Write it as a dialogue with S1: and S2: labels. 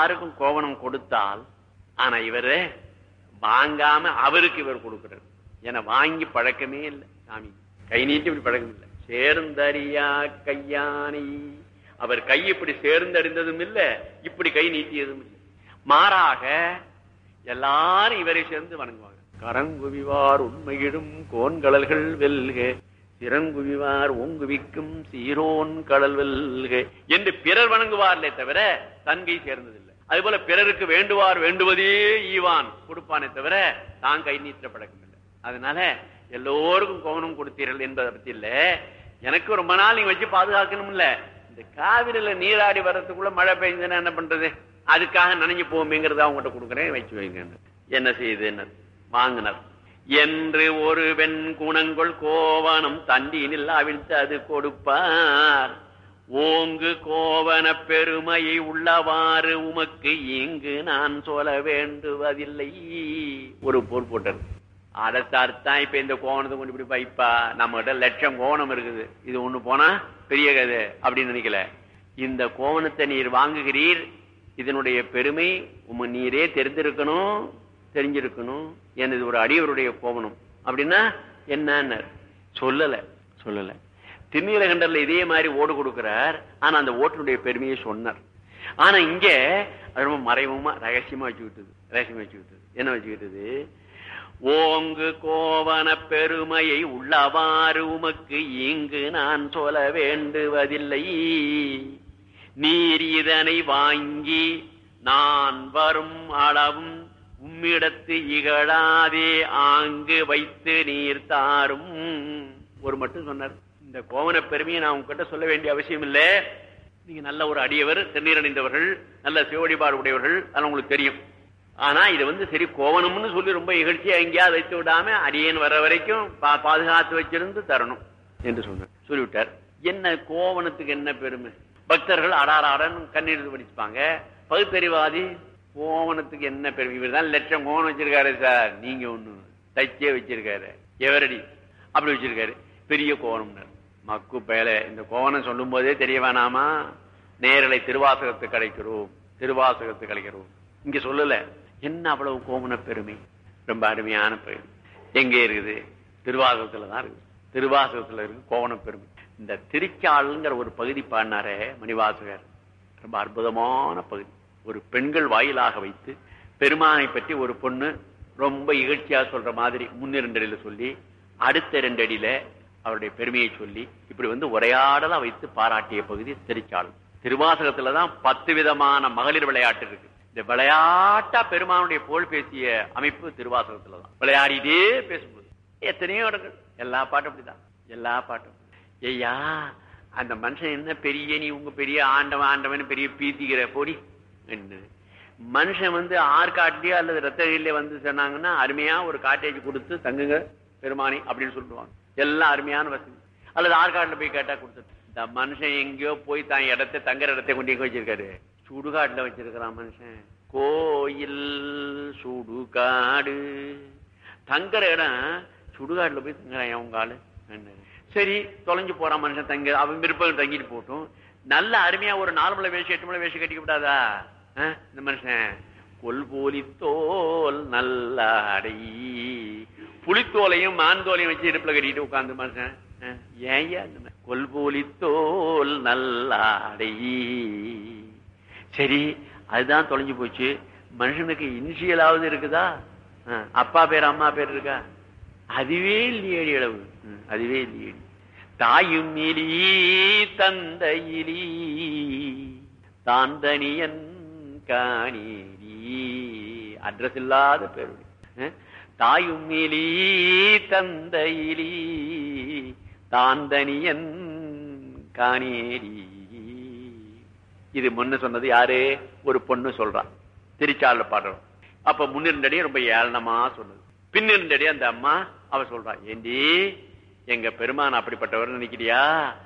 S1: எல்லாருக்கும் கோவணம் கொடுத்தால் ஆனா இவரு வாங்காம அவருக்கு இவர் கொடுக்கிறார் ஏன்னா வாங்கி பழக்கமே இல்லை சாமி கை நீட்டி இப்படி பழக்கம் இல்லை சேர்ந்தறியா கையானை அவர் கை இப்படி சேர்ந்தறிந்ததும் இல்ல இப்படி கை நீட்டியதும் இல்லை மாறாக எல்லாரும் இவரை சேர்ந்து வணங்குவாங்க கரங்குவிவார் உண்மையிடும் கோன்கடல்கள் வெல்க திறங்குவிவார் ஓங்குவிக்கும் சீரோன் கடல் வெல்க என்று பிறர் வணங்குவார்களே தவிர தன்கை சேர்ந்ததில்லை அதுபோல பிறருக்கு வேண்டுவார் வேண்டுவதே ஈவான் கொடுப்பானே தவிர தான் கை நீட்ட பழக்கம் இல்லை அதனால எல்லோருக்கும் கோவணம் கொடுத்தீர்கள் என்பதை பத்தி இல்ல எனக்கு ரொம்ப நாள் நீங்க வச்சு பாதுகாக்கணும் இல்ல இந்த காவிரியில நீராடி வர்றதுக்குள்ள மழை பெய்ஞ்சதுன்னா என்ன பண்றது அதுக்காக நனைஞ்சு போமேங்கிறத அவங்ககிட்ட கொடுக்குறேன் வச்சு வைங்க என்ன செய்யுது என்ன வாங்கினர் என்று ஒரு வெண் குணங்கொள் கோவணம் தண்டினில் அவிழ்த்து அது கொடுப்பார் ஓங்கு கோவன பெருமையை உள்ளவாறு உமக்கு இங்கு நான் சொல்ல வேண்டுவதில்லை ஒரு போர் போட்டது அடத்தார்த்தான் இப்ப இந்த கோவணத்தை கொண்டு இப்படி வைப்பா நம்ம கிட்ட லட்சம் கோவணம் இருக்குது இது ஒண்ணு போனா பெரிய கதை அப்படின்னு நினைக்கல இந்த கோவணத்தை நீர் வாங்குகிறீர் இதனுடைய பெருமை உம நீரே தெரிந்திருக்கணும் தெரிஞ்சிருக்கணும் எனது ஒரு அடியவருடைய கோவணம் அப்படின்னா என்ன சொல்லல சொல்லல திருநீலகண்டர்ல இதே மாதிரி ஓடு கொடுக்கிறார் ஆனா அந்த ஓட்டுடைய பெருமையை சொன்னார் ஆனா இங்க அது ரொம்ப மறைமுகமா ரகசியமா வச்சுக்கிட்டது ரகசியமா வச்சுக்கிட்டது என்ன வச்சுக்கிட்டது ஓங்கு கோவன பெருமையை உள்ளவாறு உமக்கு இங்கு நான் சொல்ல வேண்டுவதில்லை நீர் இதனை வாங்கி நான் வரும் அளவும் உம்மிடத்து இகழாதே ஆங்கு வைத்து நீர் தாரும் ஒரு மட்டும் சொன்னார் இந்த கோவன பெருமையை நான் உங்ககிட்ட சொல்ல வேண்டிய அவசியம் இல்லை நீங்க நல்ல ஒரு அடியவர் திருநீர் அணிந்தவர்கள் நல்ல சிவடிபாடு உடையவர்கள் அதெல்லாம் உங்களுக்கு தெரியும் ஆனா இது வந்து சரி கோவணம்னு சொல்லி ரொம்ப இகழ்ச்சியா எங்கேயாவது வைத்து விடாம அடியேன் வர வரைக்கும் பா- பாதுகாத்து வச்சிருந்து தரணும் என்று சொன்னார் சொல்லிவிட்டார் என்ன கோவணத்துக்கு என்ன பெருமை பக்தர்கள் அடாராடன் கண்ணீர் படிச்சுப்பாங்க பகுத்தறிவாதி கோவணத்துக்கு என்ன பெருமை இவர் தான் லட்சம் கோவணம் வச்சிருக்காரு சார் நீங்க ஒண்ணு தச்சே வச்சிருக்காரு எவரடி அப்படி வச்சிருக்காரு பெரிய கோவணம்னார் மக்கு பேல இந்த கோவணம் சொல்லும் போதே தெரிய வேணாமா நேரலை திருவாசகத்துக்கு கிடைக்கிறோம் திருவாசகத்துக்கு கிடைக்கிறோம் இங்க சொல்லல என்ன அவ்வளவு கோவண பெருமை ரொம்ப அருமையான பெருமை எங்க இருக்குது திருவாசகத்துல தான் இருக்கு திருவாசகத்துல இருக்கு கோவண பெருமை இந்த திருச்சாளுங்கிற ஒரு பகுதி பாடினாரே மணிவாசகர் ரொம்ப அற்புதமான பகுதி ஒரு பெண்கள் வாயிலாக வைத்து பெருமானை பற்றி ஒரு பொண்ணு ரொம்ப இகழ்ச்சியா சொல்ற மாதிரி முன்னிரண்டு அடியில சொல்லி அடுத்த ரெண்டு அடியில அவருடைய பெருமையை சொல்லி இப்படி வந்து உரையாடலா வைத்து பாராட்டிய பகுதி திருச்சாளம் திருவாசகத்துலதான் பத்து விதமான மகளிர் விளையாட்டு இருக்கு இந்த விளையாட்டா பெருமானுடைய புகழ் பேசிய அமைப்பு திருவாசகத்துலதான் விளையாடிட்டே பேசும்போது எத்தனையோ இடங்கள் எல்லா பாட்டும் அப்படிதான் எல்லா பாட்டும் ஐயா அந்த மனுஷன் என்ன பெரிய நீ உங்க பெரிய ஆண்டவன் ஆண்டவன் பெரிய பீத்திக்கிற பொடி என்று மனுஷன் வந்து ஆற்காட்டிலேயோ அல்லது ரத்தகிரிலே வந்து சொன்னாங்கன்னா அருமையா ஒரு காட்டேஜ் கொடுத்து தங்குங்க பெருமானி அப்படின்னு சொல்லுவாங்க எல்லாம் அருமையான வசதி அல்லது ஆற்காட்டுல போய் கேட்டா கொடுத்து இந்த மனுஷன் எங்கேயோ போய் தான் இடத்தை தங்குற இடத்தை கொண்டு எங்க வச்சிருக்காரு சுடுகாட்டுல வச்சிருக்கிறான் மனுஷன் கோயில் சுடுகாடு தங்குற இடம் சுடுகாட்டுல போய் தங்குறான் உங்க ஆளு என்ன? சரி தொலைஞ்சு போறான் மனுஷன் தங்க அவன் விருப்பம் தங்கிட்டு போட்டும் நல்ல அருமையா ஒரு நாலு மலை வேஷம் எட்டு மலை வேஷம் கட்டிக்க கூடாதா ஆ? இந்த மனுஷன் கொல்போலி தோல் நல்லாடை புலித்தோலையும் மான் தோலையும் வச்சு இடுப்புல கட்டிட்டு உட்கார்ந்து மனுஷன் ஆ? ஏன்யா இந்த மாதிரி? கொல்போலி தோல் நல்லாடை சரி அதுதான் தொலைஞ்சு போச்சு மனுஷனுக்கு இனிஷியலாவது இருக்குதா ஆ, அப்பா பேர் அம்மா பேர் இருக்கா அதுவே இல்லையடி அளவு ம், அதுவே இல்லையடி தாயும் இலி தந்தையிலி தாந்தனியன் காணீரி அட்ரஸ் இல்லாத பேர் தாயும் இலி தந்தையிலி தாந்தனியன் காணேரி இது முன்ன சொன்னது யாரு ஒரு பொண்ணு சொல்றான் திருச்சால பாடுறோம் அப்ப முன்னிருந்தடி ரொம்ப ஏளனமா சொன்னது பின்னிருந்தடி அந்த அம்மா அவ சொல்றா ஏண்டி எங்க பெருமான் அப்படிப்பட்டவர் நினைக்கிறியா